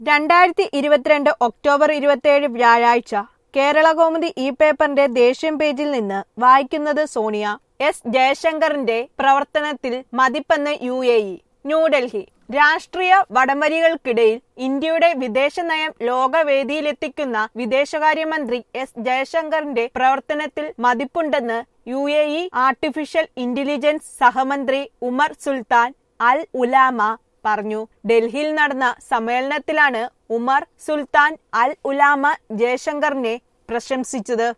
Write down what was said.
രണ്ടായിരത്തി ഇരുപത്തിരണ്ട് ഒക്ടോബർ ഇരുപത്തിയേഴ് വ്യാഴാഴ്ച കേരളകൗമുദി ഈ പേപ്പറിന്റെ ദേശീയം പേജിൽ നിന്ന് വായിക്കുന്നത് സോണിയ എസ് ജയശങ്കറിന്റെ പ്രവർത്തനത്തിൽ മതിപ്പെന്ന് യു എ ഇ ന്യൂഡൽഹി രാഷ്ട്രീയ വടംവലികൾക്കിടയിൽ ഇന്ത്യയുടെ വിദേശ നയം ലോകവേദിയിലെത്തിക്കുന്ന വിദേശകാര്യമന്ത്രി എസ് ജയശങ്കറിന്റെ പ്രവർത്തനത്തിൽ മതിപ്പുണ്ടെന്ന് U A E artificial intelligence സഹമന്ത്രി ഉമർ സുൽത്താൻ അൽ ഉലാമ പറഞ്ഞു ഡൽഹിയിൽ നടന്ന സമ്മേളനത്തിലാണ് ഉമർ സുൽത്താൻ അൽ ഉലാമ ജയശങ്കറിനെ പ്രശംസിച്ചത്